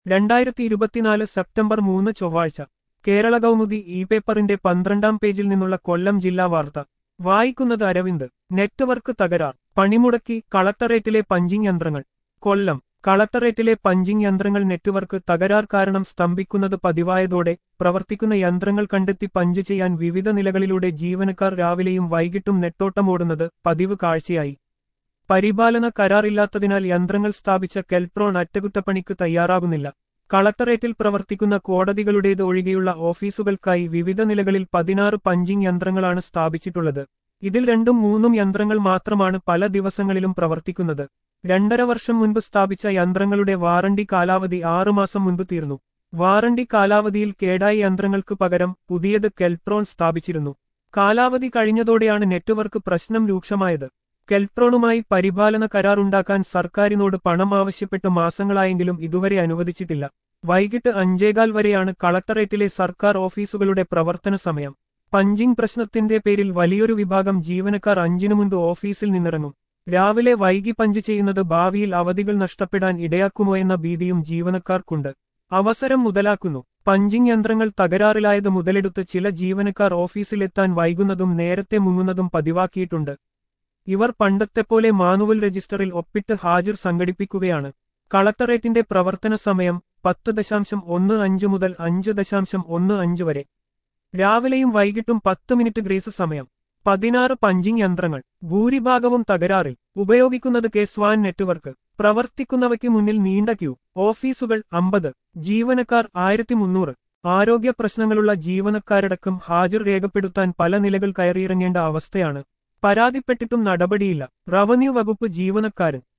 രണ്ടായിരത്തി ഇരുപത്തിനാല് സെപ്റ്റംബർ മൂന്ന് ചൊവ്വാഴ്ച കേരള കൗമുദി ഇ പേപ്പറിന്റെ പന്ത്രണ്ടാം പേജിൽ നിന്നുള്ള കൊല്ലം ജില്ലാ വാർത്ത വായിക്കുന്നത് അരവിന്ദ് നെറ്റ്വർക്ക് തകരാർ പണിമുടക്കി കളക്ടറേറ്റിലെ പഞ്ചിങ് യന്ത്രങ്ങൾ കൊല്ലം കളക്ടറേറ്റിലെ പഞ്ചിങ് യന്ത്രങ്ങൾ നെറ്റ്വർക്ക് തകരാർ കാരണം സ്തംഭിക്കുന്നത് പതിവായതോടെ പ്രവർത്തിക്കുന്ന യന്ത്രങ്ങൾ കണ്ടെത്തി പഞ്ച് ചെയ്യാൻ വിവിധ നിലകളിലൂടെ ജീവനക്കാർ രാവിലെയും വൈകിട്ടും നെട്ടോട്ടമോടുന്നത് പതിവ് കാഴ്ചയായി പരിപാലന കരാറില്ലാത്തതിനാൽ യന്ത്രങ്ങൾ സ്ഥാപിച്ച കെൽട്രോൺ അറ്റകുറ്റപ്പണിക്ക് തയ്യാറാകുന്നില്ല കളക്ടറേറ്റിൽ പ്രവർത്തിക്കുന്ന കോടതികളുടേത് ഒഴികെയുള്ള ഓഫീസുകൾക്കായി വിവിധ നിലകളിൽ പതിനാറ് പഞ്ചിങ് യന്ത്രങ്ങളാണ് സ്ഥാപിച്ചിട്ടുള്ളത് ഇതിൽ രണ്ടും മൂന്നും യന്ത്രങ്ങൾ മാത്രമാണ് പല ദിവസങ്ങളിലും പ്രവർത്തിക്കുന്നത് രണ്ടര വർഷം മുൻപ് സ്ഥാപിച്ച യന്ത്രങ്ങളുടെ വാറണ്ടി കാലാവധി ആറുമാസം മുൻപ് തീർന്നു വാറണ്ടി കാലാവധിയിൽ കേടായ യന്ത്രങ്ങൾക്ക് പകരം പുതിയത് കെൽട്രോൺ സ്ഥാപിച്ചിരുന്നു കാലാവധി കഴിഞ്ഞതോടെയാണ് നെറ്റ്വർക്ക് പ്രശ്നം രൂക്ഷമായത് കെൽട്രോണുമായി പരിപാലന കരാറുണ്ടാക്കാൻ സർക്കാരിനോട് പണം ആവശ്യപ്പെട്ട് മാസങ്ങളായെങ്കിലും ഇതുവരെ അനുവദിച്ചിട്ടില്ല വൈകിട്ട് അഞ്ചേകാൽ വരെയാണ് കളക്ടറേറ്റിലെ സർക്കാർ ഓഫീസുകളുടെ പ്രവർത്തന സമയം പഞ്ചിങ് പ്രശ്നത്തിന്റെ പേരിൽ വലിയൊരു വിഭാഗം ജീവനക്കാർ അഞ്ചിനു മുൻപ് ഓഫീസിൽ നിന്നിറങ്ങും രാവിലെ വൈകി പഞ്ച് ചെയ്യുന്നത് ഭാവിയിൽ അവധികൾ നഷ്ടപ്പെടാൻ ഇടയാക്കുമോ എന്ന ഭീതിയും ജീവനക്കാർക്കുണ്ട് അവസരം മുതലാക്കുന്നു പഞ്ചിങ് യന്ത്രങ്ങൾ തകരാറിലായത് മുതലെടുത്ത് ചില ജീവനക്കാർ ഓഫീസിലെത്താൻ വൈകുന്നതും നേരത്തെ മുങ്ങുന്നതും പതിവാക്കിയിട്ടുണ്ട് ഇവർ പണ്ടത്തെപ്പോലെ മാനുവൽ രജിസ്റ്ററിൽ ഒപ്പിട്ട് ഹാജർ സംഘടിപ്പിക്കുകയാണ് കളക്ടറേറ്റിന്റെ പ്രവർത്തന സമയം പത്ത് ദശാംശം ഒന്ന് അഞ്ച് മുതൽ അഞ്ച് ദശാംശം ഒന്ന് അഞ്ച് വരെ രാവിലെയും വൈകിട്ടും പത്ത് മിനിറ്റ് ഗ്രേസ് സമയം പതിനാറ് പഞ്ചിങ് യന്ത്രങ്ങൾ ഭൂരിഭാഗവും തകരാറിൽ ഉപയോഗിക്കുന്നത് കെ സ്വാൻ നെറ്റ്വർക്ക് പ്രവർത്തിക്കുന്നവയ്ക്ക് മുന്നിൽ നീണ്ട ക്യൂ ഓഫീസുകൾ അമ്പത് ജീവനക്കാർ ആയിരത്തി മുന്നൂറ് ആരോഗ്യ പ്രശ്നങ്ങളുള്ള ജീവനക്കാരടക്കം ഹാജർ രേഖപ്പെടുത്താൻ പല നിലകൾ കയറിയിറങ്ങേണ്ട അവസ്ഥയാണ് പരാതിപ്പെട്ടിട്ടും നടപടിയില്ല റവന്യൂ വകുപ്പ് ജീവനക്കാരൻ